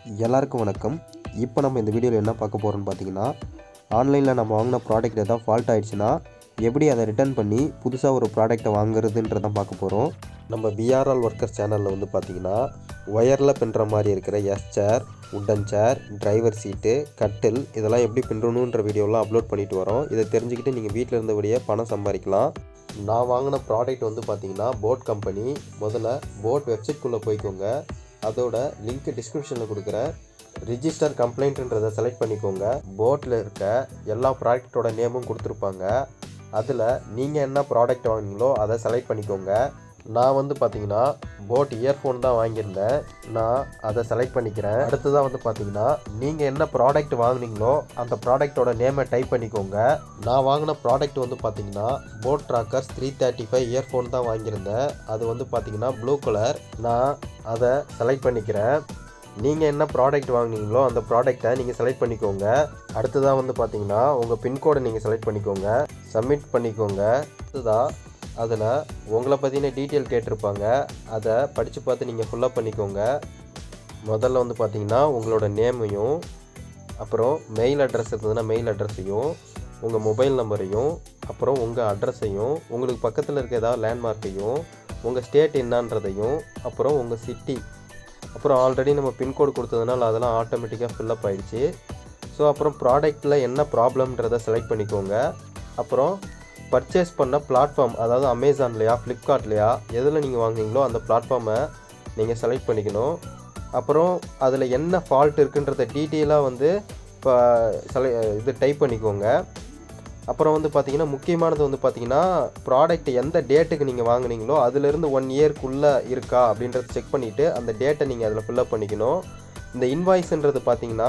எல்லாருக்கும் வணக்கம் இப்போ நம்ம இந்த வீடியோவில் என்ன பார்க்க போகிறோம்னு பார்த்தீங்கன்னா ஆன்லைனில் நம்ம வாங்கின ப்ராடக்ட் ஏதாவது ஃபால்ட் ஆயிடுச்சுன்னா எப்படி அதை ரிட்டர்ன் பண்ணி புதுசாக ஒரு ப்ராடக்ட்டை வாங்குறதுன்றதான் பார்க்க போகிறோம் நம்ம பிஆர்ஆல் ஒர்க்கர்ஸ் சேனலில் வந்து பார்த்தீங்கன்னா ஒயரில் பின்னுற மாதிரி இருக்கிற S chair wooden chair driver seat கட்டில் இதெல்லாம் எப்படி பின்னணுன்ற வீடியோலாம் அப்லோட் பண்ணிட்டு வரோம் இதை தெரிஞ்சுக்கிட்டு நீங்கள் வீட்டில் இருந்தபடியே பணம் சம்பாதிக்கலாம் நான் வாங்கின ப்ராடக்ட் வந்து பார்த்தீங்கன்னா போட் கம்பெனி முதல்ல போட் வெப்சைட்குள்ளே போய்க்கோங்க அதோட லிங்க் டிஸ்கிரிப்ஷனில் கொடுக்குறேன் ரிஜிஸ்டர் கம்ப்ளைண்ட்ன்றதை செலக்ட் பண்ணிக்கோங்க போட்டில் இருக்க எல்லா ப்ராடக்ட்டோட நேமும் கொடுத்துருப்பாங்க அதில் நீங்கள் என்ன ப்ராடக்ட் வாங்கினீங்களோ அதை செலக்ட் பண்ணிக்கோங்க நான் வந்து பார்த்தீங்கன்னா போட் இயர்ஃபோன் தான் வாங்கியிருந்தேன் நான் அதை செலக்ட் பண்ணிக்கிறேன் அடுத்ததாக வந்து பார்த்தீங்கன்னா நீங்கள் என்ன ப்ராடக்ட் வாங்குனீங்களோ அந்த ப்ராடக்ட்டோட நேமை டைப் பண்ணிக்கோங்க நான் வாங்கின ப்ராடக்ட் வந்து பார்த்தீங்கன்னா boat rockers three thirty five earphone தான் வாங்கியிருந்தேன் அது வந்து பார்த்தீங்கன்னா ப்ளூ கலர் நான் அதை செலக்ட் பண்ணிக்கிறேன் நீங்கள் என்ன ப்ராடக்ட் வாங்குனீங்களோ அந்த ப்ராடக்ட்டை நீங்கள் செலக்ட் பண்ணிக்கோங்க அடுத்ததாக வந்து பார்த்தீங்கன்னா உங்கள் பின்கோடை நீங்கள் செலக்ட் பண்ணிக்கோங்க சப்மிட் பண்ணிக்கோங்க அடுத்ததாக அதில் உங்களை பற்றின டீட்டெயில் கேட்டிருப்பாங்க அதை படித்து பார்த்து நீங்கள் ஃபுல்லப் பண்ணிக்கோங்க முதல்ல வந்து பார்த்தீங்கன்னா உங்களோட நேமையும் அப்புறம் மெயில் அட்ரஸ் இருந்ததுன்னா மெயில் அட்ரஸையும் உங்கள் மொபைல் நம்பரையும் அப்புறம் உங்கள் அட்ரஸையும் உங்களுக்கு பக்கத்தில் இருக்க ஏதாவது லேண்ட்மார்க்கையும் உங்கள் ஸ்டேட் என்னன்றதையும் அப்புறம் உங்கள் சிட்டி அப்புறம் ஆல்ரெடி நம்ம பின்கோடு கொடுத்ததுனால அதெல்லாம் ஆட்டோமேட்டிக்காக ஃபில்லப் ஆயிடுச்சு ஸோ அப்புறம் ப்ராடக்ட்டில் என்ன ப்ராப்ளம்ன்றதை செலக்ட் பண்ணிக்கோங்க அப்புறம் பர்ச்சேஸ் பண்ண பிளாட்ஃபார்ம் அதாவது அமேசான்லையா ஃப்ளிப்கார்ட்லையா எதில் நீங்கள் வாங்குனீங்களோ அந்த பிளாட்ஃபார்மை நீங்கள் செலக்ட் பண்ணிக்கணும் அப்புறம் அதில் என்ன ஃபால்ட் இருக்குன்றத டீட்டெயிலாக வந்து இப்போ செல இது டைப் பண்ணிக்கோங்க அப்புறம் வந்து பார்த்தீங்கன்னா முக்கியமானது வந்து பார்த்தீங்கன்னா ப்ராடக்ட் எந்த டேட்டுக்கு நீங்கள் வாங்குனீங்களோ அதுலேருந்து ஒன் இயர்க்குள்ளே இருக்கா அப்படின்றத செக் பண்ணிவிட்டு அந்த டேட்டை நீங்கள் அதில் ஃபில்லப் பண்ணிக்கணும் இந்த இன்வாய்ஸ்ன்றது பார்த்தீங்கன்னா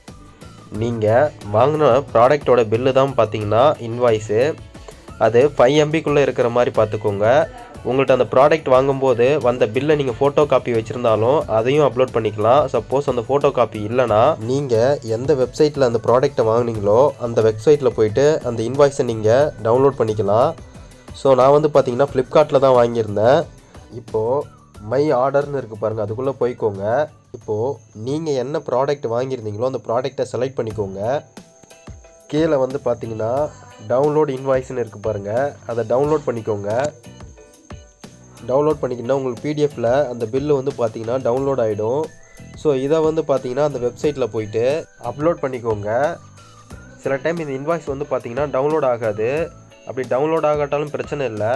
நீங்கள் வாங்கின ப்ராடக்டோட பில்லு தான் பார்த்தீங்கன்னா இன்வாய்ஸு அது ஃபைவ் எம்பிக்குள்ளே இருக்கிற மாதிரி பார்த்துக்கோங்க உங்கள்கிட்ட அந்த ப்ராடக்ட் வாங்கும்போது வந்த பில்லை நீங்கள் ஃபோட்டோ காப்பி வச்சுருந்தாலும் அதையும் அப்லோட் பண்ணிக்கலாம் சப்போஸ் அந்த ஃபோட்டோ காப்பி இல்லைனா நீங்கள் எந்த வெப்சைட்டில் அந்த ப்ராடக்ட்டை வாங்குனீங்களோ அந்த வெப்சைட்டில் போயிட்டு அந்த இன்வாய்ஸை நீங்கள் டவுன்லோட் பண்ணிக்கலாம் ஸோ நான் வந்து பார்த்தீங்கன்னா ஃப்ளிப்கார்ட்டில் தான் வாங்கியிருந்தேன் இப்போது மை ஆர்டர்னு இருக்குது பாருங்கள் அதுக்குள்ளே போய்க்கோங்க இப்போது நீங்கள் என்ன ப்ராடக்ட் வாங்கியிருந்தீங்களோ அந்த ப்ராடக்ட்டை செலக்ட் பண்ணிக்கோங்க கீழே வந்து பார்த்தீங்கன்னா டவுன்லோட் இன்வாய்ஸ்னு இருக்குது பாருங்கள் அதை டவுன்லோட் பண்ணிக்கோங்க டவுன்லோட் பண்ணிக்கிட்டா உங்களுக்கு பிடிஎஃப்பில் அந்த பில்லு வந்து பார்த்தீங்கன்னா டவுன்லோட் ஆகிடும் ஸோ இதை வந்து பார்த்தீங்கன்னா அந்த வெப்சைட்டில் போயிட்டு அப்லோட் பண்ணிக்கோங்க சில டைம் இந்த இன்வாய்ஸ் வந்து பார்த்தீங்கன்னா டவுன்லோட் ஆகாது அப்படி டவுன்லோட் ஆகாட்டாலும் பிரச்சனை இல்லை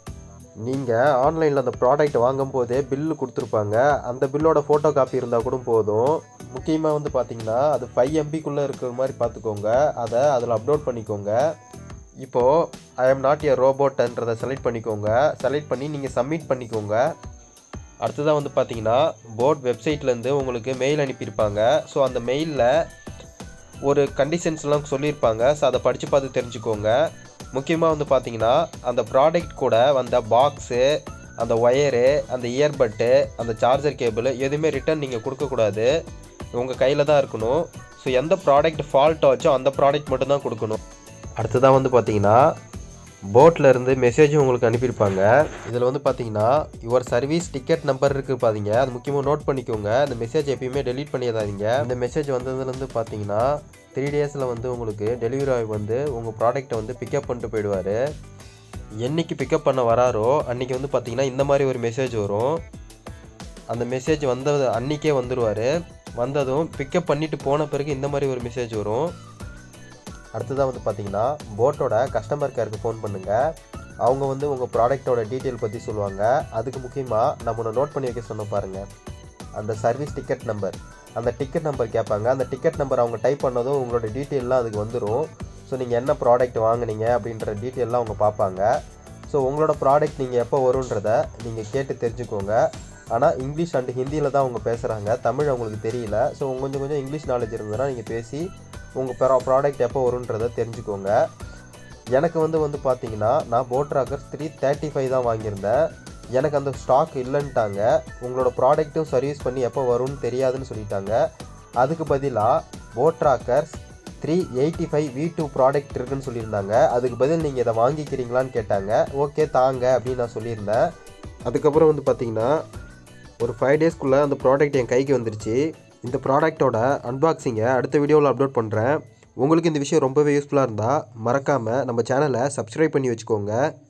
நீங்கள் ஆன்லைனில் அந்த ப்ராடக்ட் வாங்கும் போதே பில்லு கொடுத்துருப்பாங்க அந்த பில்லோட ஃபோட்டோ காப்பி இருந்தால் கூட போதும் முக்கியமாக வந்து பார்த்தீங்கன்னா அது ஃபைவ் எம்பிக்குள்ளே இருக்கிற மாதிரி பார்த்துக்கோங்க அதை அதில் அப்லோட் பண்ணிக்கோங்க இப்போது ஐ எம் நாட் எ ரோபோட்ன்றதை செலக்ட் பண்ணிக்கோங்க செலக்ட் பண்ணி நீங்கள் சப்மிட் பண்ணிக்கோங்க அடுத்ததாக வந்து பார்த்தீங்கன்னா போர்ட் வெப்சைட்லேருந்து உங்களுக்கு மெயில் அனுப்பியிருப்பாங்க ஸோ அந்த மெயிலில் ஒரு கண்டிஷன்ஸ்லாம் சொல்லியிருப்பாங்க ஸோ அதை படித்து பார்த்து தெரிஞ்சுக்கோங்க முக்கியமாக வந்து பார்த்தீங்கன்னா அந்த ப்ராடக்ட் கூட வந்த பாக்ஸு அந்த ஒயரு அந்த இயர்பட்டு அந்த சார்ஜர் கேபிள் எதுவுமே ரிட்டர்ன் நீங்கள் கொடுக்கக்கூடாது உங்கள் கையில் தான் இருக்கணும் ஸோ எந்த ப்ராடக்ட் ஃபால்ட் ஆச்சோ அந்த ப்ராடக்ட் மட்டும்தான் கொடுக்கணும் அடுத்ததாக வந்து பார்த்தீங்கன்னா போட்டில் இருந்து மெசேஜும் உங்களுக்கு அனுப்பியிருப்பாங்க இதில் வந்து பார்த்தீங்கன்னா யுவர் சர்வீஸ் டிக்கெட் நம்பர் இருக்குது பாத்தீங்க அது முக்கியமாக நோட் பண்ணிக்கோங்க இந்த மெசேஜ் எப்பயுமே டெலீட் பண்ணிடாதீங்க இந்த மெசேஜ் வந்ததுலேருந்து பார்த்தீங்கன்னா த்ரீ டேஸில் வந்து உங்களுக்கு டெலிவரி ஆகி வந்து உங்கள் ப்ராடக்ட்டை வந்து பிக்கப் பண்ணிட்டு போயிடுவார் என்னைக்கு பிக்கப் பண்ண வராரோ அன்றைக்கி வந்து பார்த்தீங்கன்னா இந்த மாதிரி ஒரு மெசேஜ் வரும் அந்த மெசேஜ் வந்தது அன்றைக்கே வந்துடுவார் வந்ததும் பிக்கப் பண்ணிவிட்டு போன பிறகு இந்த மாதிரி ஒரு மெசேஜ் வரும் அடுத்ததாக வந்து பார்த்தீங்கன்னா போட்டோட கஸ்டமர் கேருக்கு ஃபோன் பண்ணுங்கள் அவங்க வந்து உங்கள் ப்ராடக்ட்டோட டீட்டெயில் பற்றி சொல்லுவாங்க அதுக்கு முக்கியமாக நம்ம ஒன்று நோட் பண்ணி வைக்க சொன்ன பாருங்கள் அந்த சர்வீஸ் டிக்கெட் நம்பர் அந்த டிக்கெட் நம்பர் கேட்பாங்க அந்த டிக்கெட் நம்பர் அவங்க டைப் பண்ணதும் உங்களோட டீட்டெயிலாம் அதுக்கு வந்துடும் ஸோ நீங்கள் என்ன ப்ராடக்ட் வாங்குனீங்க அப்படின்ற டீட்டெயிலாம் அவங்க பார்ப்பாங்க ஸோ உங்களோட ப்ராடக்ட் நீங்கள் எப்போ வரும்ன்றத நீங்கள் கேட்டு தெரிஞ்சுக்கோங்க ஆனால் இங்கிலீஷ் அண்ட் ஹிந்தியில் தான் அவங்க பேசுகிறாங்க தமிழ் அவங்களுக்கு தெரியல ஸோ கொஞ்சம் கொஞ்சம் இங்கிலீஷ் நாலேஜ் இருந்ததுன்னா நீங்கள் பேசி உங்கள் ப்ரா ப்ராடக்ட் எப்போ வரும்ன்றதை தெரிஞ்சுக்கோங்க எனக்கு வந்து வந்து பார்த்தீங்கன்னா நான் boat rockers three thirty five தான் வாங்கியிருந்தேன் எனக்கு அந்த ஸ்டாக் இல்லைன்ட்டாங்க உங்களோட ப்ராடக்ட்டும் சர்வீஸ் பண்ணி எப்போ வரும்னு தெரியாதுன்னு சொல்லிட்டாங்க அதுக்கு பதிலாக boat rockers three eighty five V two product இருக்குன்னு சொல்லியிருந்தாங்க அதுக்கு பதில் நீங்கள் இதை வாங்கிக்கிறீங்களான்னு கேட்டாங்க ஓகே தாங்க அப்படின்னு நான் சொல்லியிருந்தேன் அதுக்கப்புறம் வந்து பார்த்தீங்கன்னா ஒரு ஃபைவ் டேஸ்க்குள்ளே அந்த ப்ராடக்ட் என் கைக்கு வந்துருச்சு இந்த ப்ராடக்ட்டோட அன்பாக்சிங்கை அடுத்த வீடியோவில் அப்லோட் பண்ணுறேன் உங்களுக்கு இந்த விஷயம் ரொம்பவே யூஸ்ஃபுல்லாக இருந்தால் மறக்காமல் நம்ம சேனலை சப்ஸ்கிரைப் பண்ணி வச்சுக்கோங்க